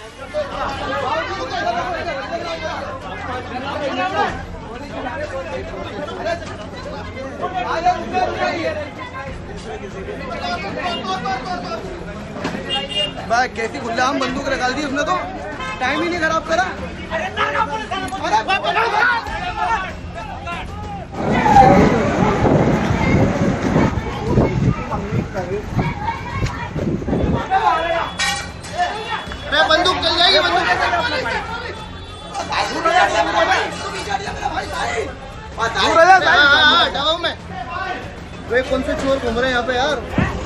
भाई कैसी गुल्लाम बंदूक निकाल दी उसने तो टाइम ही नहीं खराब करा अरे बंदूक चल जाएगी बंदूक दूर हो जा, साइड। हाँ, हाँ, दबाओ में वे कौन से चोर घूम रहे हैं यहाँ पे यार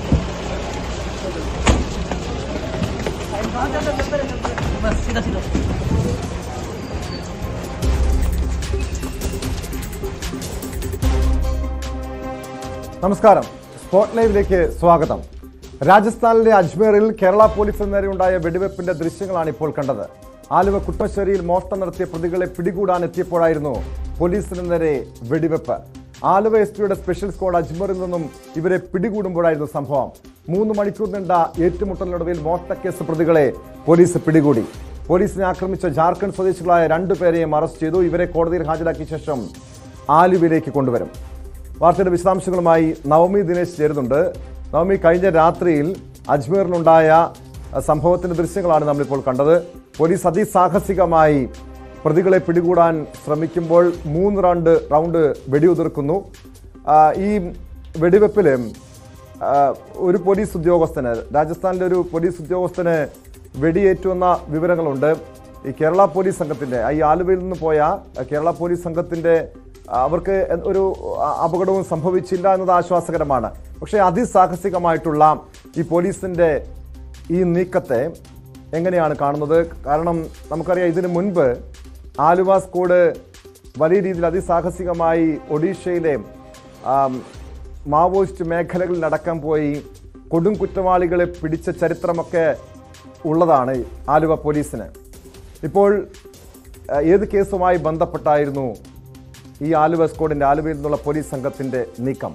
നമസ്കാരം സ്പോട്ട് ലൈവിലേക്ക് സ്വാഗതം രാജസ്ഥാനിലെ അജ്മീറിൽ കേരള പോലീസിന് നേരെയുണ്ടായ വെടിവെപ്പിന്റെ ദൃശ്യങ്ങളാണ് ഇപ്പോൾ കണ്ടത് ആലുവ കുട്ടശ്ശേരിയിൽ മോഷണം നടത്തിയ പ്രതികളെ പിടികൂടാൻ എത്തിയപ്പോഴായിരുന്നു പോലീസിന് നേരെ വെടിവെപ്പ് ആലുവ എസ് പിയുടെ സ്പെഷ്യൽ സ്ക്വാഡ് അജ്മീറിൽ നിന്നും ഇവരെ പിടികൂടുമ്പോഴായിരുന്നു സംഭവം മൂന്ന് മണിക്കൂർ നീണ്ട ഏറ്റുമുട്ടലിനൊടുവിൽ മോഷണക്കേസ് പ്രതികളെ പോലീസ് പിടികൂടി പോലീസിനെ ആക്രമിച്ച ജാർഖണ്ഡ് സ്വദേശികളായ രണ്ടുപേരെയും അറസ്റ്റ് ചെയ്തു ഇവരെ കോടതിയിൽ ഹാജരാക്കിയ ശേഷം ആലുവയിലേക്ക് കൊണ്ടുവരും വാർത്തയുടെ വിശദാംശങ്ങളുമായി നവമി ദിനേശ് ചേരുന്നുണ്ട് നവമി കഴിഞ്ഞ രാത്രിയിൽ അജ്മീറിലുണ്ടായ അഹ്, സംഭവത്തിന്റെ ദൃശ്യങ്ങളാണ് നമ്മളിപ്പോൾ കണ്ടത് പോലീസ് അതിസാഹസികമായി പ്രതികളെ പിടികൂടാൻ ശ്രമിക്കുമ്പോൾ മൂന്ന് റൗണ്ട് റൗണ്ട് വെടിയുതിർക്കുന്നു ആ, ഈ വെടിവെപ്പിൽ ആ, ഒരു പോലീസ് ഉദ്യോഗസ്ഥന് രാജസ്ഥാനിലെ ഒരു പോലീസ് ഉദ്യോഗസ്ഥന് വെടിയേറ്റുവെന്ന വിവരങ്ങളുണ്ട് ഈ കേരള പോലീസ് സംഘത്തിന്റെ ഈ ആലുവയിൽ നിന്ന് പോയ ആ, കേരള പോലീസ് സംഘത്തിന്റെ ആ, അവർക്ക് എ- ഒരു ആ, അപകടവും സംഭവിച്ചില്ല എന്നത് ആശ്വാസകരമാണ് പക്ഷേ അതിസാഹസികമായിട്ടുള്ള ഈ പോലീസിന്റെ ഈ നീക്കത്തെ എങ്ങനെയാണ് കാണുന്നത് കാരണം നമുക്കറിയാം ഇതിനു മുൻപ് ആലുവ സ്ക്വാഡ് വലിയ രീതിയിൽ അതിസാഹസികമായി ഒഡീഷയിലെ ആം, മാവോയിസ്റ്റ് മേഖലകളിലടക്കം പോയി കൊടും കുറ്റവാളികളെ പിടിച്ച ചരിത്രമൊക്കെ ഉള്ളതാണ് ആലുവ പോലീസിന് ഇപ്പോൾ ആ, ഏത് കേസുമായി ബന്ധപ്പെട്ടായിരുന്നു ഈ ആലുവ സ്ക്വാഡിന്റെ ആലുവയിൽ നിന്നുള്ള പോലീസ് സംഘത്തിന്റെ നീക്കം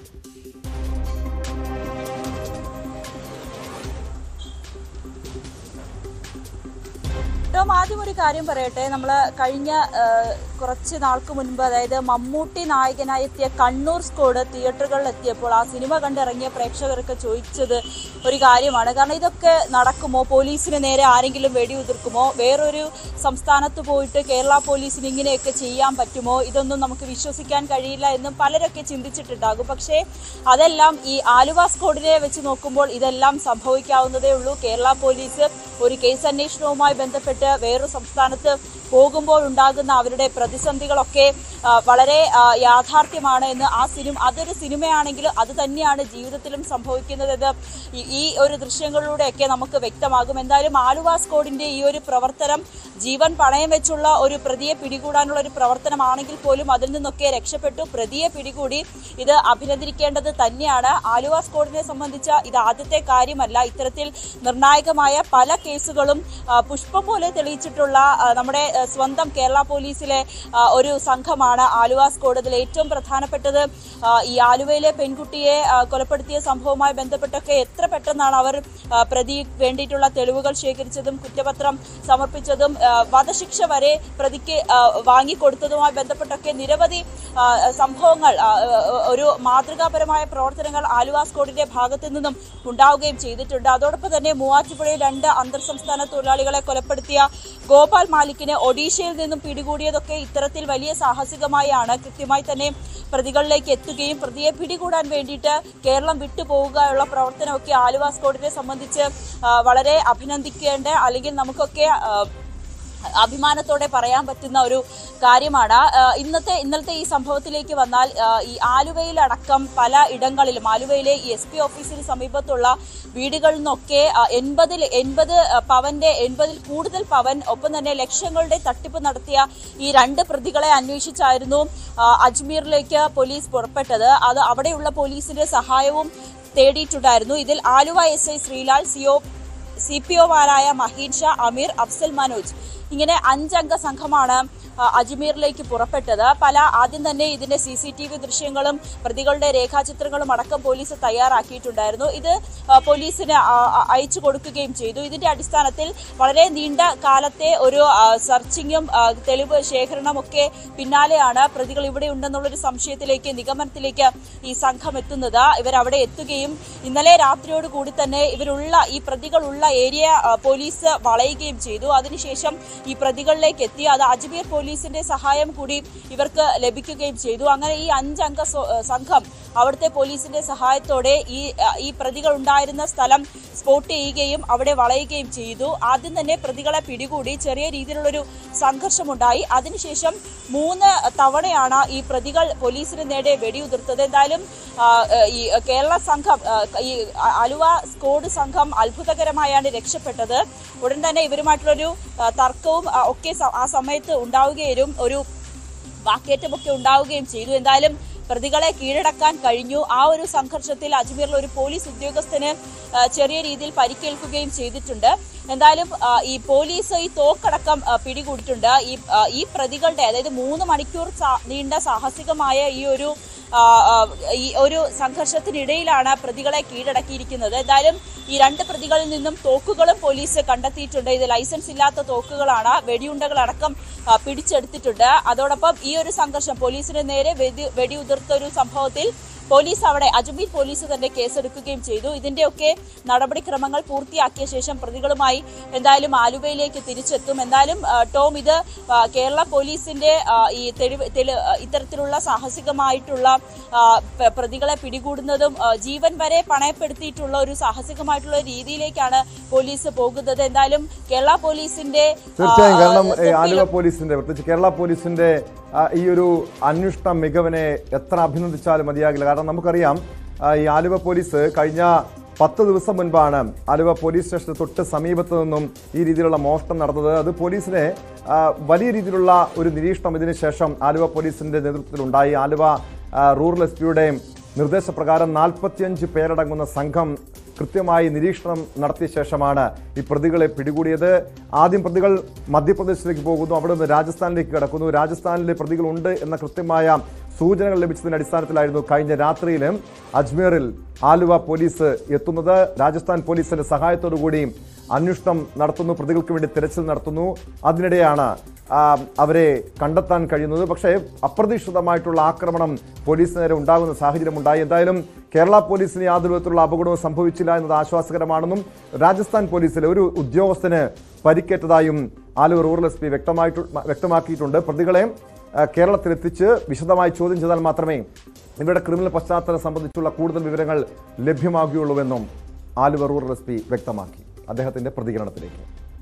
ടോം ആദ്യം ഒരു കാര്യം പറയട്ടെ നമ്മൾ കഴിഞ്ഞ ആ, കുറച്ച് നാൾക്ക് മുൻപ് അതായത് മമ്മൂട്ടി നായകനായി എത്തിയ കണ്ണൂർ സ്കോഡ് തിയേറ്ററുകളിൽ എത്തിയപ്പോൾ ആ സിനിമ കണ്ടിറങ്ങിയ പ്രേക്ഷകർക്ക് ചോദിച്ചത് ഒരു കാര്യമാണ് കാരണം ഇതൊക്കെ നടക്കുമോ പോലീസിന് നേരെ ആരെങ്കിലും വെടിയുതിർക്കുമോ വേറൊരു സംസ്ഥാനത്ത് പോയിട്ട് കേരള പോലീസിന് ഇങ്ങനെയൊക്കെ ചെയ്യാൻ പറ്റുമോ ഇതൊന്നും നമുക്ക് വിശ്വസിക്കാൻ കഴിയില്ല എന്നും പലരൊക്കെ ചിന്തിച്ചിട്ടുണ്ടാകും പക്ഷേ അതെല്ലാം ഈ ആലുവ സ്കോഡിനെ വെച്ച് നോക്കുമ്പോൾ ഇതെല്ലാം സംഭവിക്കാവുന്നതേ ഉള്ളൂ കേരള പോലീസ് ഒരു കേസ് അന്വേഷണവുമായി ബന്ധപ്പെട്ട് വേറൊരു സംസ്ഥാനത്ത് പോകുമ്പോൾ ഉണ്ടാകുന്ന അവരുടെ പ്രതിസന്ധികളൊക്കെ ആ, വളരെ ആ, യാഥാർത്ഥ്യമാണ് എന്ന് ആ സിനിമ അതൊരു സിനിമയാണെങ്കിൽ അത് തന്നെയാണ് ജീവിതത്തിലും സംഭവിക്കുന്നത് ഈ- ഈ ഒരു ദൃശ്യങ്ങളിലൂടെയൊക്കെ നമുക്ക് വ്യക്തമാകും എന്തായാലും ആലുവ സ്കോഡിന്റെ ഈ ഒരു പ്രവർത്തനം ജീവൻ പണയം വെച്ചുള്ള ഒരു പ്രതിയെ പിടികൂടാനുള്ള ഒരു പ്രവർത്തനമാണെങ്കിൽ പോലും അതിൽ നിന്നൊക്കെ രക്ഷപ്പെട്ടു പ്രതിയെ പിടികൂടി ഇത് അഭിനന്ദിക്കേണ്ടത് തന്നെയാണ് ആലുവ സ്കോഡിനെ സംബന്ധിച്ച ഇത് ആദ്യത്തെ കാര്യമല്ല ഇത്തരത്തിൽ നിർണായകമായ പല കേസുകളും ആ, പുഷ്പം പോലെ തെളിയിച്ചിട്ടുള്ള ആ, നമ്മുടെ ആ, സ്വന്തം കേരള പോലീസിലെ ആ, ഒരു സംഘമാണ് ആലുവ സ്കോഡ് അതിൽ ഏറ്റവും പ്രധാനപ്പെട്ടത് ആ, ഈ ആലുവയിലെ പെൺകുട്ടിയെ ആ, കൊലപ്പെടുത്തിയ സംഭവവുമായി ബന്ധപ്പെട്ടൊക്കെ എത്ര പെട്ടെന്നാണ് അവർ ആ, പ്രതി വേണ്ടിയിട്ടുള്ള തെളിവുകൾ ശേഖരിച്ചതും കുറ്റപത്രം സമർപ്പിച്ചതും ആ, വധശിക്ഷ വരെ പ്രതിക്ക് ആ, വാങ്ങിക്കൊടുത്തതുമായി ബന്ധപ്പെട്ടൊക്കെ നിരവധി ആ, സംഭവങ്ങൾ ആ, ഒരു മാതൃകാപരമായ പ്രവർത്തനങ്ങൾ ആലുവ സ്കോഡിന്റെ ഭാഗത്തു നിന്നും ഉണ്ടാവുകയും ചെയ്തിട്ടുണ്ട് അതോടൊപ്പം തന്നെ മൂവാറ്റുപുഴയിൽ രണ്ട് അന്തർ സംസ്ഥാന തൊഴിലാളികളെ കൊലപ്പെടുത്തിയ ഗോപാൽ മാലിക്കിനെ ഒഡീഷയിൽ നിന്നും പിടികൂടിയതൊക്കെ ഇത്തരത്തിൽ വലിയ സാഹസികമായാണ് കൃത്യമായി തന്നെ പ്രതികളിലേക്ക് എത്തുകയും പ്രതിയെ പിടികൂടാൻ വേണ്ടിയിട്ട് കേരളം വിട്ടുപോവുകയുള്ള പ്രവർത്തനമൊക്കെ ആലുവ സ്കോഡിനെ സംബന്ധിച്ച് ആ, വളരെ അഭിനന്ദിക്കേണ്ട അല്ലെങ്കിൽ നമുക്കൊക്കെ ആ, അഭിമാനത്തോടെ പറയാൻ പറ്റുന്ന ഒരു കാര്യമാണ് ആ, ഇന്നത്തെ ഇന്നലത്തെ ഈ സംഭവത്തിലേക്ക് വന്നാൽ ആ, ഈ ആലുവയിലടക്കം പല ഇടങ്ങളിലും ആലുവയിലെ ഈ എസ് പി ഓഫീസിന് സമീപത്തുള്ള വീടുകളിൽ നിന്നൊക്കെ ആ, എൺപതിൽ എൺപത് പവന്റെ എൺപതിൽ കൂടുതൽ പവൻ ഒപ്പം തന്നെ ലക്ഷങ്ങളുടെ തട്ടിപ്പ് നടത്തിയ ഈ രണ്ട് പ്രതികളെ അന്വേഷിച്ചായിരുന്നു ആ, അജ്മീറിലേക്ക് പോലീസ് പുറപ്പെട്ടത് അത് അവിടെയുള്ള പോലീസിന്റെ സഹായവും തേടിയിട്ടുണ്ടായിരുന്നു ഇതിൽ Aluva S I Sreelal CO C P ഒമാരായ മഹീൻ ഷാ അമീർ അഫ്സൽ മനോജ് ഇങ്ങനെ അഞ്ചംഗ സംഘമാണ് ആ, അജ്മീറിലേക്ക് പുറപ്പെട്ടത് പല ആദ്യം തന്നെ ഇതിന്റെ സി സി ടി വി ദൃശ്യങ്ങളും പ്രതികളുടെ രേഖാചിത്രങ്ങളും അടക്കം പോലീസ് തയ്യാറാക്കിയിട്ടുണ്ടായിരുന്നു ഇത് ആ, പോലീസിന് ആ, ആ, അയച്ചു കൊടുക്കുകയും ചെയ്തു ഇതിന്റെ അടിസ്ഥാനത്തിൽ വളരെ നീണ്ട കാലത്തെ ഒരു ആ, സെർച്ചിങ്ങും ആ, തെളിവ് ശേഖരണവും ഒക്കെ പിന്നാലെയാണ് പ്രതികൾ ഇവിടെ ഉണ്ടെന്നുള്ളൊരു സംശയത്തിലേക്ക് നിഗമനത്തിലേക്ക് ഈ സംഘം എത്തുന്നത് ഇവർ അവിടെ എത്തുകയും ഇന്നലെ രാത്രിയോട് കൂടി തന്നെ ഇവരുള്ള ഈ പ്രതികളുള്ള ഏരിയ ആ, പോലീസ് വളയുകയും ചെയ്തു അതിനുശേഷം ഈ പ്രതികളിലേക്ക് എത്തി അത് അജ്മീർ പോലീസിന്റെ സഹായം കൂടി ഇവർക്ക് ലഭിക്കുകയും ചെയ്തു അങ്ങനെ ഈ അഞ്ചംഗ സ്വ- സംഘം അവിടുത്തെ പോലീസിന്റെ സഹായത്തോടെ ഈ ആ, ഈ പ്രതികൾ ഉണ്ടായിരുന്ന സ്ഥലം സ്പോട്ട് ചെയ്യുകയും അവിടെ വളയുകയും ചെയ്തു ആദ്യം തന്നെ പ്രതികളെ പിടികൂടി ചെറിയ രീതിയിലുള്ളൊരു സംഘർഷമുണ്ടായി അതിനുശേഷം മൂന്ന് തവണയാണ് ഈ പ്രതികൾ പോലീസിന് നേരെ വെടിയുതിർത്തത് എന്തായാലും ആ, ഈ കേരള സംഘം ആ, ഈ അലുവ സ്ക്വാഡ് സംഘം അത്ഭുതകരമായാണ് രക്ഷപ്പെട്ടത് ഉടൻ തന്നെ ഇവരുമായിട്ടുള്ളൊരു ആ, തർക്കവും ആ, ഒക്കെ സ- ആ സമയത്ത് ഉണ്ടാവുകയും ഒരു വാക്കേറ്റമൊക്കെ ഉണ്ടാവുകയും ചെയ്തു എന്തായാലും പ്രതികളെ കീഴടക്കാൻ കഴിഞ്ഞു ആ ഒരു സംഘർഷത്തിൽ അജ്മീറിൽ ഒരു പോലീസ് ഉദ്യോഗസ്ഥന് ആ, ചെറിയ രീതിയിൽ പരിക്കേൽക്കുകയും ചെയ്തിട്ടുണ്ട് എന്തായാലും ആ, ഈ പോലീസ് ഈ തോക്കടക്കം ആ, പിടികൂടിയിട്ടുണ്ട് ഈ ആ, ഈ പ്രതികളുടെ അതായത് മൂന്ന് മണിക്കൂർ സാ- നീണ്ട സാഹസികമായ ഈ ഒരു ആ, ആ, ഈ ഒരു സംഘർഷത്തിനിടയിലാണ് പ്രതികളെ കീഴടക്കിയിരിക്കുന്നത് എന്തായാലും ഈ രണ്ട് പ്രതികളിൽ നിന്നും തോക്കുകളും പോലീസ് കണ്ടെത്തിയിട്ടുണ്ട് ഇത് ലൈസൻസ് ഇല്ലാത്ത തോക്കുകളാണ് വെടിയുണ്ടകളടക്കം ആ, പിടിച്ചെടുത്തിട്ടുണ്ട് അതോടൊപ്പം ഈ ഒരു സംഘർഷം പോലീസിന് നേരെ വെടി വെടിയുതിർത്ത ഒരു സംഭവത്തിൽ പോലീസ് അവിടെ അജ്മീർ പോലീസ് തന്നെ കേസെടുക്കുകയും ചെയ്തു ഇതിന്റെയൊക്കെ നടപടിക്രമങ്ങൾ പൂർത്തിയാക്കിയ ശേഷം പ്രതികളുമായി എന്തായാലും ആലുവയിലേക്ക് തിരിച്ചെത്തും എന്തായാലും ആ, ടോം ഇത് ആ, കേരള പോലീസിന്റെ ആ, ഈ തെളിവ് തെളി- ആ, ഇത്തരത്തിലുള്ള സാഹസികമായിട്ടുള്ള ആ, പ- പ്രതികളെ പിടികൂടുന്നതും ആ, ജീവൻ വരെ പണയപ്പെടുത്തിയിട്ടുള്ള ഒരു സാഹസികമായിട്ടുള്ള രീതിയിലേക്കാണ് പോലീസ് പോകുന്നത് എന്തായാലും കേരള പോലീസിന്റെ ആ, തീർച്ചയായും കാരണം ആ, ഏ, ആലുവ തൊപ്പിലും- പോലീസിന്റെ പ്രത്യേകിച്ച് കേരള പോലീസിന്റെ ആ, ഈ ഒരു അന്വേഷണ മികവിനെ എത്ര അഭിനന്ദിച്ചാലും മതിയാകില്ല കാരണം നമുക്കറിയാം ആ, ഈ ആലുവ പോലീസ് കഴിഞ്ഞ പത്ത് ദിവസം മുൻപാണ് ആലുവ പോലീസ് സ്റ്റേഷന് തൊട്ട് സമീപത്ത് നിന്നും ഈ രീതിയിലുള്ള മോഷണം നടന്നത് അത് പോലീസിനെ ആ, വലിയ രീതിയിലുള്ള ഒരു നിരീക്ഷണം ഇതിന് ശേഷം ആലുവ പോലീസിന്റെ നേതൃത്വത്തിലുണ്ടായി ആലുവ ആ, റൂറൽ എസ് പിയുടെ നിർദ്ദേശപ്രകാരം നാൽപ്പത്തിയഞ്ച് പേരടങ്ങുന്ന സംഘം കൃത്യമായി നിരീക്ഷണം നടത്തിയ ശേഷമാണ് ഈ പ്രതികളെ പിടികൂടിയത് ആദ്യം പ്രതികൾ മധ്യപ്രദേശിലേക്ക് പോകുന്നു അവിടെ നിന്ന് രാജസ്ഥാനിലേക്ക് കടക്കുന്നു രാജസ്ഥാനിലെ പ്രതികളുണ്ട് എന്ന കൃത്യമായ സൂചനകൾ ലഭിച്ചതിന്റെ അടിസ്ഥാനത്തിലായിരുന്നു കഴിഞ്ഞ രാത്രിയിൽ അജ്മീറിൽ ആലുവ പോലീസ് എത്തുന്നത് രാജസ്ഥാൻ പോലീസിന്റെ സഹായത്തോടു കൂടി അന്വേഷണം നടത്തുന്നു പ്രതികൾക്ക് വേണ്ടി തിരച്ചിൽ നടത്തുന്നു അതിനിടെയാണ് ആ, അവരെ കണ്ടെത്താൻ കഴിയുന്നത് പക്ഷേ അപ്രതീക്ഷിതമായിട്ടുള്ള ആക്രമണം പോലീസിന് നേരെ ഉണ്ടാകുന്ന സാഹചര്യം ഉണ്ടായി എന്തായാലും കേരള പോലീസിന് യാതൊരു വിധത്തിലുള്ള അപകടവും സംഭവിച്ചില്ല എന്നത് ആശ്വാസകരമാണെന്നും രാജസ്ഥാൻ പോലീസിലെ ഒരു ഉദ്യോഗസ്ഥന് പരിക്കേറ്റതായും ആലുവ റൂറൽ എസ് പി വ്യക്തമായിട്ട് വ്യക്തമാക്കിയിട്ടുണ്ട് പ്രതികളെ ആ, കേരളത്തിലെത്തിച്ച് വിശദമായി ചോദ്യം ചെയ്താൽ മാത്രമേ ഇവരുടെ ക്രിമിനൽ പശ്ചാത്തലം സംബന്ധിച്ചുള്ള കൂടുതൽ വിവരങ്ങൾ ലഭ്യമാകുകയുള്ളൂവെന്നും ആലുവ റൂറൽ എസ് പി വ്യക്തമാക്കി അദ്ദേഹത്തിന്റെ പ്രതികരണത്തിലേക്ക്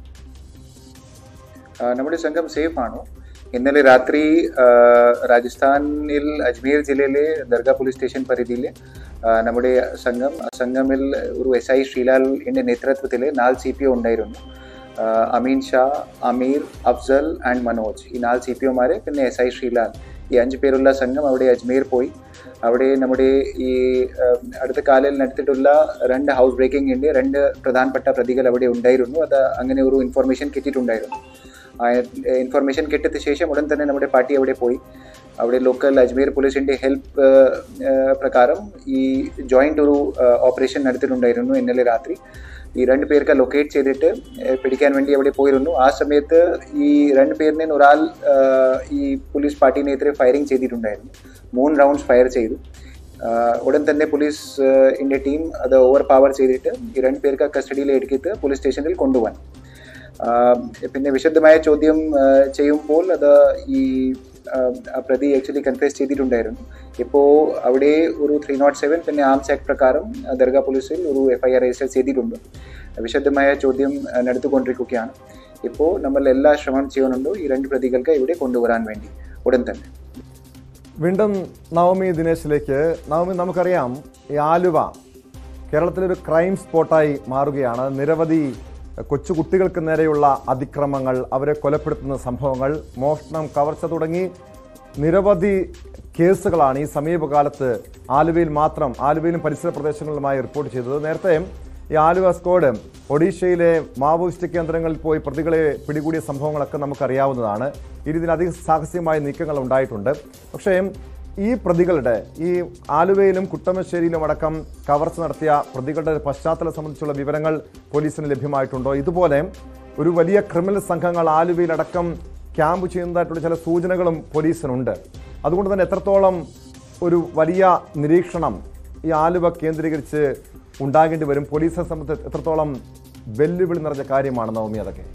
ആ, നമ്മുടെ സംഘം സേഫ് ആണോ ഇന്നലെ രാത്രി ആ, രാജസ്ഥാനിൽ അജ്മീർ ജില്ലയിലെ ദർഗ പോലീസ് സ്റ്റേഷൻ പരിധിയിൽ ആ, നമ്മുടെ സംഘം സംഘമിൽ ഒരു എസ് ഐ ശ്രീലാലിന്റെ നേതൃത്വത്തിൽ നാല് സി പി ഒ ഉണ്ടായിരുന്നു ആ, അമീൻ ഷാ അമീർ അഫ്സൽ ആൻഡ് മനോജ് ഈ നാല് സി പി ഒമാരെ പിന്നെ എസ് ഐ ശ്രീലാൽ ഈ അഞ്ച് പേരുള്ള സംഘം അവിടെ അജ്മീർ പോയി അവിടെ നമ്മുടെ ഈ ആ, അടുത്ത കാലയിൽ നടത്തിയിട്ടുള്ള രണ്ട് ഹൗസ് ബ്രേക്കിംഗ് ഉണ്ട് രണ്ട് പ്രധാനപ്പെട്ട പ്രതികൾ അവിടെ ഉണ്ടായിരുന്നു അത് അങ്ങനെ ഒരു ഇൻഫർമേഷൻ കിട്ടിയിട്ടുണ്ടായിരുന്നു ആ ഇൻഫർമേഷൻ കിട്ടിയ ശേഷം ഉടൻ തന്നെ നമ്മുടെ പാർട്ടി അവിടെ പോയി അവിടെ ലോക്കൽ അജ്മീർ പോലീസിന്റെ ഹെൽപ്പ് പ്രകാരം ഈ ജോയിന്റ് ഒരു ഓപ്പറേഷൻ നടത്തിയിട്ടുണ്ടായിരുന്നു ഇന്നലെ രാത്രി ഈ രണ്ട് പേർക്ക് ലൊക്കേറ്റ് ചെയ്തിട്ട് ഏഹ്, പിടിക്കാൻ വേണ്ടി അവിടെ പോയിരുന്നു ആ സമയത്ത് ഈ രണ്ട് പേരിനെ ഒരാൾ ഏഹ്, ഈ പോലീസ് പാർട്ടിനെതിരെ ഫയറിംഗ് ചെയ്തിട്ടുണ്ടായിരുന്നു മൂന്ന് റൗണ്ട്സ് ഫയർ ചെയ്തു ആഹ് ഉടൻ തന്നെ പോലീസ് ഇന്ത്യ ടീം അത് ഓവർ പവർ ചെയ്തിട്ട് ഈ രണ്ട് പേർക്ക് കസ്റ്റഡിയിൽ എടുക്കിയിട്ട് പോലീസ് സ്റ്റേഷനിൽ കൊണ്ടുപോകാൻ ആഹ് പിന്നെ വിശദമായ ചോദ്യം ആഹ് ചെയ്യുമ്പോൾ അത് ഈ ആഹ് ആ പ്രതി ആക്ച്വലി കൺഫ്യൂസ് ചെയ്തിട്ടുണ്ടായിരുന്നു ഇപ്പോൾ അവിടെ ഒരു ത്രീ നോട്ട് സെവൻ പിന്നെ ആംസ് ആക്ട് പ്രകാരം ദർഗ പോലീസിൽ ഒരു എഫ് ഐ ആർ രജിസ്റ്റർ ചെയ്തിട്ടുണ്ട് വിശദമായ ചോദ്യം ആഹ് നടത്തിക്കൊണ്ടിരിക്കുകയാണ് ഇപ്പോൾ നമ്മൾ എല്ലാ ശ്രമം ചെയ്യുന്നുണ്ട് ഈ രണ്ട് പ്രതികൾക്ക് ഇവിടെ കൊണ്ടുവരാൻ വേണ്ടി ഉടൻ തന്നെ വീണ്ടും നവമി ദിനേശിലേക്ക് നവമി നമുക്കറിയാം ഈ ആലുവ കേരളത്തിലൊരു ക്രൈം സ്പോട്ടായി മാറുകയാണ് നിരവധി കൊച്ചു കുട്ടികൾക്ക് നേരെയുള്ള അതിക്രമങ്ങൾ അവരെ കൊലപ്പെടുത്തുന്ന സംഭവങ്ങൾ മോഷണം കവർച്ച തുടങ്ങി നിരവധി കേസുകളാണ് ഈ സമീപകാലത്ത് ആലുവയിൽ മാത്രം ആലുവയിലും പരിസര പ്രദേശങ്ങളിലുമായി റിപ്പോർട്ട് ചെയ്തത് നേരത്തെ ഈ ആലുവ സ്ക്വാഡ് ഒഡീഷയിലെ മാവോയിസ്റ്റ് കേന്ദ്രങ്ങളിൽ പോയി പ്രതികളെ പിടികൂടിയ സംഭവങ്ങളൊക്കെ നമുക്കറിയാവുന്നതാണ് ഇതിനധികം സാഹസികമായ നീക്കങ്ങൾ ഉണ്ടായിട്ടുണ്ട് പക്ഷേ ഈ പ്രതികളുടെ ഈ ആലുവയിലും കുട്ടമശ്ശേരിയിലും അടക്കം കവർച്ച നടത്തിയ പ്രതികളുടെ പശ്ചാത്തലം സംബന്ധിച്ചുള്ള വിവരങ്ങൾ പോലീസിന് ലഭ്യമായിട്ടുണ്ടോ ഇതുപോലെ ഒരു വലിയ ക്രിമിനൽ സംഘങ്ങൾ ആലുവയിലടക്കം ക്യാമ്പ് ചെയ്യുന്നതായിട്ടുള്ള ചില സൂചനകളും പോലീസിനുണ്ട് അതുകൊണ്ട് തന്നെ എത്രത്തോളം ഒരു വലിയ നിരീക്ഷണം ഈ ആലുവ കേന്ദ്രീകരിച്ച് ഉണ്ടാകേണ്ടി വരും പോലീസിനെ സംബന്ധിച്ച് എത്രത്തോളം വെല്ലുവിളി നിറഞ്ഞ കാര്യമാണ് നവമി അതൊക്കെ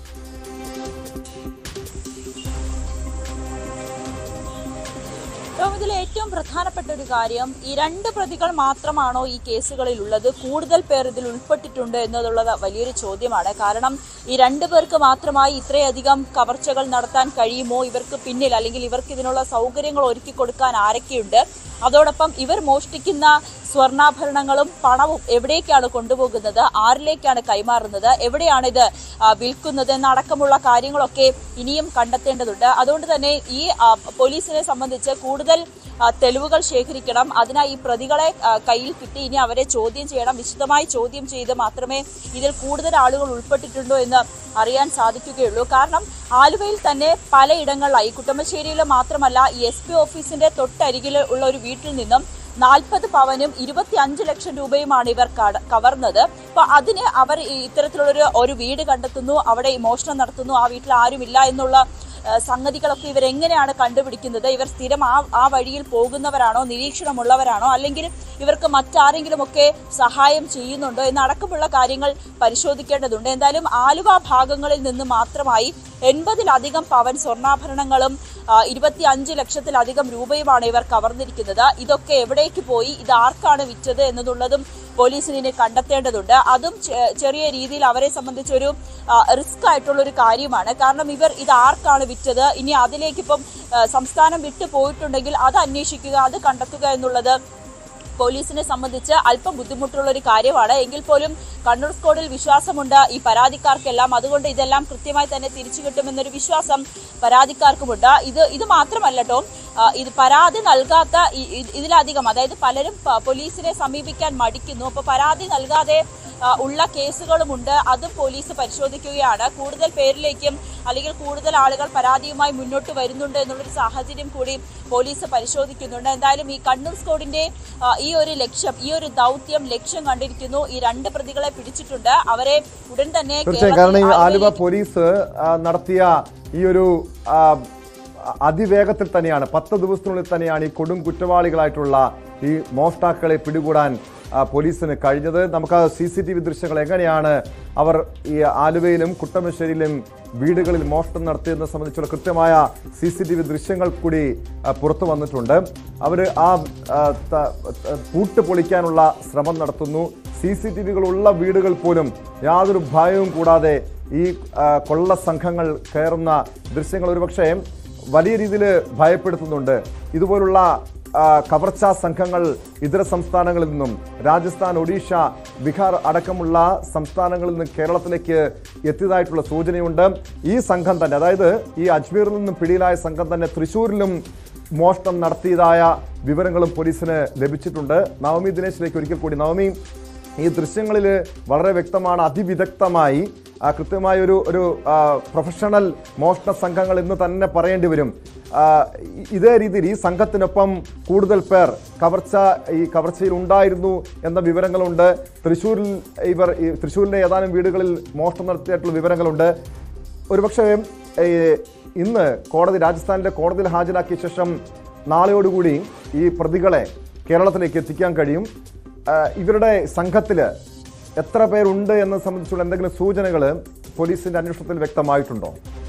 ഏറ്റവും ഇതിൽ ഏറ്റവും പ്രധാനപ്പെട്ട ഒരു കാര്യം ഈ രണ്ട് പ്രതികൾ മാത്രമാണോ ഈ കേസുകളിൽ ഉള്ളത് കൂടുതൽ പേർ ഇതിൽ ഉൾപ്പെട്ടിട്ടുണ്ട് എന്നതുള്ളത് വലിയൊരു ചോദ്യമാണ് കാരണം ഈ രണ്ടു പേർക്ക് മാത്രമായി ഇത്രയധികം കവർച്ചകൾ നടത്താൻ കഴിയുമോ ഇവർക്ക് പിന്നിൽ അല്ലെങ്കിൽ ഇവർക്ക് ഇതിനുള്ള സൗകര്യങ്ങൾ ഒരുക്കി കൊടുക്കാൻ ആരൊക്കെയുണ്ട് അതോടൊപ്പം ഇവർ മോഷ്ടിക്കുന്ന സ്വർണ്ണാഭരണങ്ങളും പണവും എവിടേക്കാണ് കൊണ്ടുപോകുന്നത് ആരിലേക്കാണ് കൈമാറുന്നത് എവിടെയാണ് ഇത് ആ, വിൽക്കുന്നത് എന്നടക്കമുള്ള കാര്യങ്ങളൊക്കെ ഇനിയും കണ്ടെത്തേണ്ടതുണ്ട് അതുകൊണ്ട് തന്നെ ഈ ആ, പോലീസിനെ സംബന്ധിച്ച് കൂടുതൽ ആ, തെളിവുകൾ ശേഖരിക്കണം അതിനായി ഈ പ്രതികളെ ആ, കയ്യിൽ കിട്ടി ഇനി അവരെ ചോദ്യം ചെയ്യണം വിശദമായി ചോദ്യം ചെയ്ത് മാത്രമേ ഇതിൽ കൂടുതൽ ആളുകൾ ഉൾപ്പെട്ടിട്ടുണ്ടോ എന്ന് അറിയാൻ സാധിക്കുകയുള്ളൂ കാരണം ആലുവയിൽ തന്നെ പലയിടങ്ങളിലായി കുട്ടമശ്ശേരിയിൽ മാത്രമല്ല ഈ എസ് പി ഓഫീസിന്റെ തൊട്ടരികിൽ ഉള്ള ഒരു വീട്ടിൽ നിന്നും നാൽപ്പത് പവനും ഇരുപത്തി അഞ്ച് ലക്ഷം രൂപയുമാണ് ഇവർ കട- കവർന്നത് അപ്പൊ അതിന് അവർ ഈ ഇത്തരത്തിലുള്ളൊരു ഒരു വീട് കണ്ടെത്തുന്നു അവിടെ ഈ മോഷണം നടത്തുന്നു ആ വീട്ടിൽ ആരുമില്ല എന്നുള്ള ആ, സംഗതികളൊക്കെ ഇവർ എങ്ങനെയാണ് കണ്ടുപിടിക്കുന്നത് ഇവർ സ്ഥിരം ആ ആ വഴിയിൽ പോകുന്നവരാണോ നിരീക്ഷണമുള്ളവരാണോ അല്ലെങ്കിൽ ഇവർക്ക് മറ്റാരെങ്കിലും ഒക്കെ സഹായം ചെയ്യുന്നുണ്ടോ എന്നടക്കമുള്ള കാര്യങ്ങൾ പരിശോധിക്കേണ്ടതുണ്ട് എന്തായാലും ആലുവ ഭാഗങ്ങളിൽ നിന്ന് മാത്രമായി എൺപതിലധികം പവൻ സ്വർണ്ണാഭരണങ്ങളും ഇരുപത്തി അഞ്ച് ലക്ഷത്തിലധികം രൂപയുമാണ് ഇവർ കവർന്നിരിക്കുന്നത് ഇതൊക്കെ എവിടേക്ക് പോയി ഇത് ആർക്കാണ് വിറ്റത് എന്നതുള്ളതും പോലീസിന് ഇനി കണ്ടെത്തേണ്ടതുണ്ട് അതും ചെ- ചെറിയ രീതിയിൽ അവരെ സംബന്ധിച്ചൊരു റിസ്ക് ആയിട്ടുള്ള ഒരു കാര്യമാണ് കാരണം ഇവർ ഇത് ആർക്കാണ് വിറ്റത് ഇനി അതിലേക്ക് ഇപ്പം ആ, സംസ്ഥാനം വിട്ടു പോയിട്ടുണ്ടെങ്കിൽ അത് അന്വേഷിക്കുക അത് കണ്ടെത്തുക എന്നുള്ളത് പോലീസിനെ സംബന്ധിച്ച് അല്പം ബുദ്ധിമുട്ടുള്ള ഒരു കാര്യമാണ് എങ്കിൽ പോലും കണ്ണൂർ സ്ക്വാഡിൽ വിശ്വാസമുണ്ട് ഈ പരാതിക്കാർക്കെല്ലാം അതുകൊണ്ട് ഇതെല്ലാം കൃത്യമായി തന്നെ തിരിച്ചു കിട്ടുമെന്നൊരു വിശ്വാസം പരാതിക്കാർക്കുമുണ്ട് ഇത് ഇത് മാത്രമല്ല കേട്ടോ ഇത് പരാതി നൽകാത്ത ഈ- ഇ- ഇതിലധികം അതായത് പലരും പ- പോലീസിനെ സമീപിക്കാൻ മടിക്കുന്നു അപ്പൊ പരാതി നൽകാതെ ആ, ഉള്ള കേസുകളുമുണ്ട് അതും പോലീസ് പരിശോധിക്കുകയാണ് കൂടുതൽ പേരിലേക്കും അല്ലെങ്കിൽ കൂടുതൽ ആളുകൾ പരാതിയുമായി മുന്നോട്ട് വരുന്നുണ്ട് എന്നുള്ളൊരു സാഹചര്യം കൂടി പോലീസ് പരിശോധിക്കുന്നുണ്ട് എന്തായാലും ഈ കണ്ണൂർ സ്ക്വാഡിന്റെ ആ, ഈ ഒരു ലക്ഷ്യം ഈ ഒരു ദൗത്യം ലക്ഷ്യം കണ്ടിരിക്കുന്നു ഈ രണ്ട് പ്രതികളെ പിടിച്ചിട്ടുണ്ട് അവരെ ഉടൻ തന്നെ തീർച്ചയായും കാരണം ഈ കേരളത്തിൽ ആലുവ ആലുവയിലേക്ക് പോലീസ് ആ, നടത്തിയ ഈ ഒരു ആ, അതിവേഗത്തിൽ തന്നെയാണ് പത്ത് ദിവസത്തിനുള്ളിൽ തന്നെയാണ് ഈ കൊടും കുറ്റവാളികളായിട്ടുള്ള ഈ മോഷ്ടാക്കളെ പിടികൂടാൻ ആ, പോലീസിന് കഴിഞ്ഞത് നമുക്ക് സി സി ടി വി ദൃശ്യങ്ങൾ എങ്ങനെയാണ് അവർ ഈ ആലുവയിലും കുട്ടമശ്ശേരിയിലും വീടുകളിൽ മോഷണം നടത്തിയതിനെ സംബന്ധിച്ചുള്ള കൃത്യമായ സി സി ടി വി ദൃശ്യങ്ങൾ കൂടി ആ, പുറത്തു വന്നിട്ടുണ്ട് അവർ ആ ആ, ത- ത- പൂട്ട് പൊളിക്കാനുള്ള ശ്രമം നടത്തുന്നു സി സി ടി വികളുള്ള വീടുകൾ പോലും യാതൊരു ഭയവും കൂടാതെ ഈ ആ, കൊള്ള സംഘങ്ങൾ കയറുന്ന ദൃശ്യങ്ങൾ ഒരുപക്ഷെ വലിയ രീതിയിൽ ഭയപ്പെടുത്തുന്നുണ്ട് ഇതുപോലുള്ള ആ, കവർച്ചാ സംഘങ്ങൾ ഇതര സംസ്ഥാനങ്ങളിൽ നിന്നും രാജസ്ഥാൻ ഒഡീഷ ബീഹാർ അടക്കമുള്ള സംസ്ഥാനങ്ങളിൽ നിന്ന് കേരളത്തിലേക്ക് എത്തിയതായിട്ടുള്ള സൂചനയുണ്ട് ഈ സംഘം തന്നെ അതായത് ഈ അജ്മീറിൽ നിന്നും പിടിയിലായ സംഘം തന്നെ തൃശ്ശൂരിലും മോഷണം നടത്തിയതായ വിവരങ്ങളും പോലീസിന് ലഭിച്ചിട്ടുണ്ട് നവമി ദിനേശിലേക്ക് ഒരിക്കൽ കൂടി നവമി ഈ ദൃശ്യങ്ങളിൽ വളരെ വ്യക്തമാണ് അതിവിദഗ്ധമായി ആ, കൃത്യമായ ഒരു ഒരു ആ, പ്രൊഫഷണൽ മോഷണ സംഘങ്ങൾ എന്ന് തന്നെ പറയേണ്ടി വരും ആ, ഇ- ഇതേ രീതിയിൽ ഈ സംഘത്തിനൊപ്പം കൂടുതൽ പേർ കവർച്ച ഈ കവർച്ചയിൽ ഉണ്ടായിരുന്നു എന്ന വിവരങ്ങളുണ്ട് തൃശ്ശൂരിൽ ഇവർ ഈ തൃശ്ശൂരിലെ ഏതാനും വീടുകളിൽ മോഷണം നടത്തിയിട്ടുള്ള വിവരങ്ങളുണ്ട് ഒരുപക്ഷെ ഏ, ഇന്ന് കോടതി രാജസ്ഥാനിലെ കോടതിയിൽ ഹാജരാക്കിയ ശേഷം നാളെയോടുകൂടി ഈ പ്രതികളെ കേരളത്തിലേക്ക് എത്തിക്കാൻ കഴിയും ആ, ഇവരുടെ സംഘത്തിൽ എത്ര പേരുണ്ട് എന്നത് സംബന്ധിച്ചുള്ള എന്തെങ്കിലും സൂചനകൾ പോലീസിന്റെ അന്വേഷണത്തിൽ വ്യക്തമായിട്ടുണ്ടോ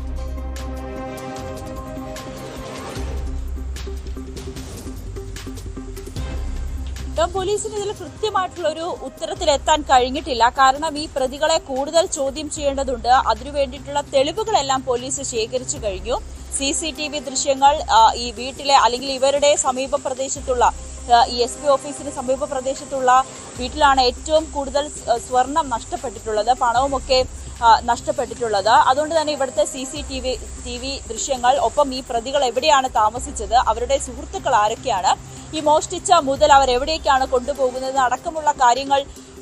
ഇപ്പം പോലീസിന് ഇതിൽ കൃത്യമായിട്ടുള്ള ഒരു ഉത്തരത്തിലെത്താൻ കഴിഞ്ഞിട്ടില്ല കാരണം ഈ പ്രതികളെ കൂടുതൽ ചോദ്യം ചെയ്യേണ്ടതുണ്ട് അതിനു വേണ്ടിയിട്ടുള്ള തെളിവുകളെല്ലാം പോലീസ് ശേഖരിച്ചു കഴിഞ്ഞു സി സി ടി വി ദൃശ്യങ്ങൾ ആ, ഈ വീട്ടിലെ അല്ലെങ്കിൽ ഇവരുടെ സമീപ പ്രദേശത്തുള്ള ആ, ഈ എസ് പി ഓഫീസിന് സമീപ പ്രദേശത്തുള്ള വീട്ടിലാണ് ഏറ്റവും കൂടുതൽ സ്- സ്വർണം നഷ്ടപ്പെട്ടിട്ടുള്ളത് പണവുമൊക്കെ ആ, നഷ്ടപ്പെട്ടിട്ടുള്ളത് അതുകൊണ്ട് തന്നെ ഇവിടുത്തെ C C T V T V ദൃശ്യങ്ങൾ ഒപ്പം ഈ പ്രതികൾ എവിടെയാണ് താമസിച്ചത് അവരുടെ സുഹൃത്തുക്കൾ ആരൊക്കെയാണ് ഈ മോഷ്ടിച്ച മുതൽ അവർ എവിടേക്കാണ് കൊണ്ടുപോകുന്നത് അടക്കമുള്ള കാര്യങ്ങൾ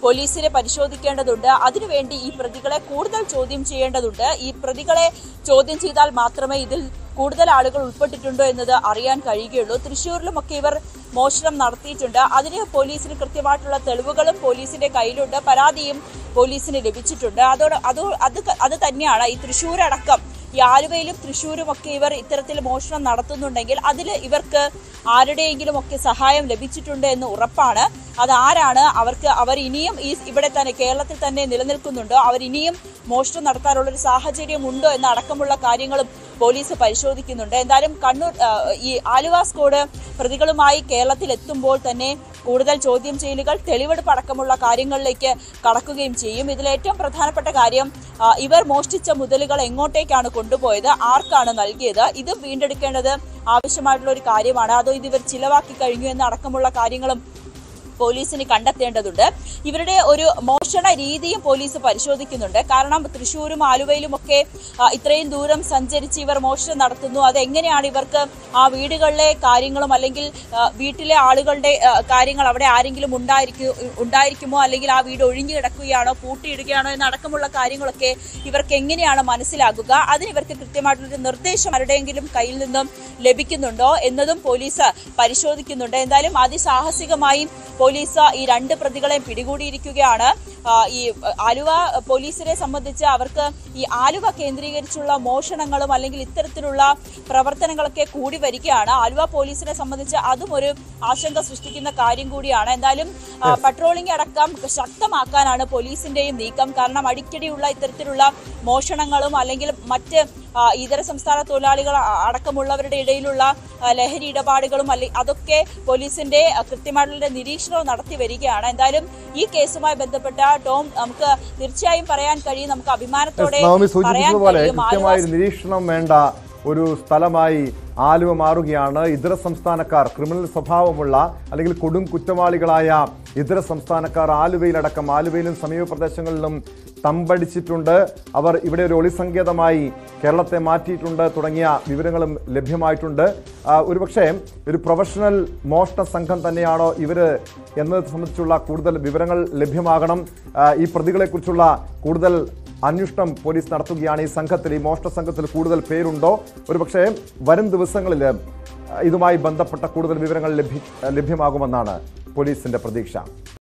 പോലീസിനെ പരിശോധിക്കേണ്ടതുണ്ട് അതിനുവേണ്ടി ഈ പ്രതികളെ കൂടുതൽ ചോദ്യം ചെയ്യേണ്ടതുണ്ട് ഈ പ്രതികളെ ചോദ്യം ചെയ്താൽ മാത്രമേ ഇതിൽ കൂടുതൽ ആളുകൾ ഉൾപ്പെട്ടിട്ടുണ്ടോ എന്നത് അറിയാൻ കഴിയുകയുള്ളൂ തൃശ്ശൂരിലുമൊക്കെ ഇവർ മോഷണം നടത്തിയിട്ടുണ്ട് അതിന് പോലീസിന് കൃത്യമായിട്ടുള്ള തെളിവുകളും പോലീസിന്റെ കയ്യിലുണ്ട് പരാതിയും പോലീസിന് ലഭിച്ചിട്ടുണ്ട് അതോട് അത് അത് ക- അത് തന്നെയാണ് ഈ തൃശ്ശൂരടക്കം ഈ ആലുവയിലും തൃശ്ശൂരും ഒക്കെ ഇവർ ഇത്തരത്തിൽ മോഷണം നടത്തുന്നുണ്ടെങ്കിൽ അതിൽ ഇവർക്ക് ആരുടെയെങ്കിലും ഒക്കെ സഹായം ലഭിച്ചിട്ടുണ്ട് എന്ന് ഉറപ്പാണ് അത് ആരാണ് അവർക്ക് അവർ ഇനിയും ഈ ഇവിടെ തന്നെ കേരളത്തിൽ തന്നെ നിലനിൽക്കുന്നുണ്ടോ അവർ ഇനിയും മോഷണം നടത്താനുള്ള ഒരു സാഹചര്യം ഉണ്ടോ എന്ന അടക്കമുള്ള കാര്യങ്ങളും പോലീസ് പരിശോധിക്കുന്നുണ്ട് എന്തായാലും കണ്ണൂർ ആ, ഈ ആലുവ സ്കോഡ് പ്രതികളുമായി കേരളത്തിൽ എത്തുമ്പോൾ തന്നെ കൂടുതൽ ചോദ്യം ചെയ്യലുകൾ തെളിവെടുപ്പ് അടക്കമുള്ള കാര്യങ്ങളിലേക്ക് കടക്കുകയും ചെയ്യും ഇതിൽ ഏറ്റവും പ്രധാനപ്പെട്ട കാര്യം ആ, ഇവർ മോഷ്ടിച്ച മുതലുകൾ എങ്ങോട്ടേക്കാണ് കൊണ്ടുപോയത് ആർക്കാണ് നൽകിയത് ഇതും വീണ്ടെടുക്കേണ്ടത് ആവശ്യമായിട്ടുള്ള ഒരു കാര്യമാണ് അതോ ഇത് ഇവർ ചിലവാക്കി കഴിഞ്ഞു എന്ന അടക്കമുള്ള കാര്യങ്ങളും പോലീസിന് കണ്ടെത്തേണ്ടതുണ്ട് ഇവരുടെ ഒരു മോഷണ രീതിയും പോലീസ് പരിശോധിക്കുന്നുണ്ട് കാരണം തൃശ്ശൂരും ആലുവയിലും ഒക്കെ ആ, ഇത്രയും ദൂരം സഞ്ചരിച്ച് ഇവർ മോഷണം നടത്തുന്നു അത് എങ്ങനെയാണ് ഇവർക്ക് ആ വീടുകളിലെ കാര്യങ്ങളും അല്ലെങ്കിൽ ആ, വീട്ടിലെ ആളുകളുടെ ആ, കാര്യങ്ങൾ അവിടെ ആരെങ്കിലും ഉണ്ടായിരിക്കു ഉണ്ടായിരിക്കുമോ അല്ലെങ്കിൽ ആ വീട് ഒഴിഞ്ഞു കിടക്കുകയാണോ പൂട്ടിയിടുകയാണോ എന്നടക്കമുള്ള കാര്യങ്ങളൊക്കെ ഇവർക്ക് എങ്ങനെയാണ് മനസ്സിലാകുക അതിന് ഇവർക്ക് കൃത്യമായിട്ടുള്ളൊരു നിർദ്ദേശം ആരുടെയെങ്കിലും കയ്യിൽ നിന്നും ലഭിക്കുന്നുണ്ടോ എന്നതും പോലീസ് പരിശോധിക്കുന്നുണ്ട് എന്തായാലും അതിസാഹസികമായി പോലീസ് ഈ രണ്ട് പ്രതികളെ പിടികൂടിയിരിക്കുകയാണ് ആ, ഈ ആലുവ പോലീസിനെ സംബന്ധിച്ച് അവർക്ക് ഈ ആലുവ കേന്ദ്രീകരിച്ചുള്ള മോഷണങ്ങളും അല്ലെങ്കിൽ ഇത്തരത്തിലുള്ള പ്രവർത്തനങ്ങളൊക്കെ കൂടി വരികയാണ് ആലുവ പോലീസിനെ സംബന്ധിച്ച് അതും ഒരു ആശങ്ക സൃഷ്ടിക്കുന്ന കാര്യം കൂടിയാണ് എന്തായാലും ആ, പട്രോളിംഗ് അടക്കം ശക്തമാക്കാനാണ് പോലീസിന്റെയും നീക്കം കാരണം അടിക്കടിയുള്ള ഇത്തരത്തിലുള്ള മോഷണങ്ങളും അല്ലെങ്കിൽ മറ്റ് ആ, ഇതര സംസ്ഥാന തൊഴിലാളികൾ അ- അടക്കമുള്ളവരുടെ ഇടയിലുള്ള ആ, ലഹരി ഇടപാടുകളും അല്ലെ അതൊക്കെ പോലീസിന്റെ ആ, കൃത്യമായിട്ടുള്ള നിരീക്ഷണവും നടത്തി വരികയാണ് എന്തായാലും ഈ കേസുമായി ബന്ധപ്പെട്ട ടോം നമുക്ക് തീർച്ചയായും പറയാൻ കഴിയും നമുക്ക് അഭിമാനത്തോടെ നവമി പറയാൻ സൂചിപ്പിച്ചതുപോലെ കഴിയും കൃത്യമായ ആലുവ ഒരു നിരീക്ഷണം വേണ്ട ഒരു സ്ഥലമായി ആലുവ മാറുകയാണ് ഇതര സംസ്ഥാനക്കാർ ക്രിമിനൽ സ്വഭാവമുള്ള അല്ലെങ്കിൽ കൊടും കുറ്റവാളികളായ ഇതര സംസ്ഥാനക്കാർ ആലുവയിലടക്കം ആലുവയിലും സമീപ പ്രദേശങ്ങളിലും തമ്പടിച്ചിട്ടുണ്ട് അവർ ഇവിടെ ഒരു ഒളിസങ്കേതമായി കേരളത്തെ മാറ്റിയിട്ടുണ്ട് തുടങ്ങിയ വിവരങ്ങളും ലഭ്യമായിട്ടുണ്ട് ആ, ഒരുപക്ഷെ ഒരു പ്രൊഫഷണൽ മോഷണ സംഘം തന്നെയാണോ ഇവര് എന്നത് സംബന്ധിച്ചുള്ള കൂടുതൽ വിവരങ്ങൾ ലഭ്യമാകണം ആ, ഈ പ്രതികളെക്കുറിച്ചുള്ള കൂടുതൽ അന്വേഷണം പോലീസ് നടത്തുകയാണ് ഈ സംഘത്തിൽ ഈ മോഷണ സംഘത്തിൽ കൂടുതൽ പേരുണ്ടോ ഒരുപക്ഷെ വരും ദിവസങ്ങളിൽ ഇതുമായി ബന്ധപ്പെട്ട കൂടുതൽ വിവരങ്ങൾ ലഭ്യ ലഭ്യമാകുമെന്നാണ് പോലീസിന്റെ പ്രതീക്ഷ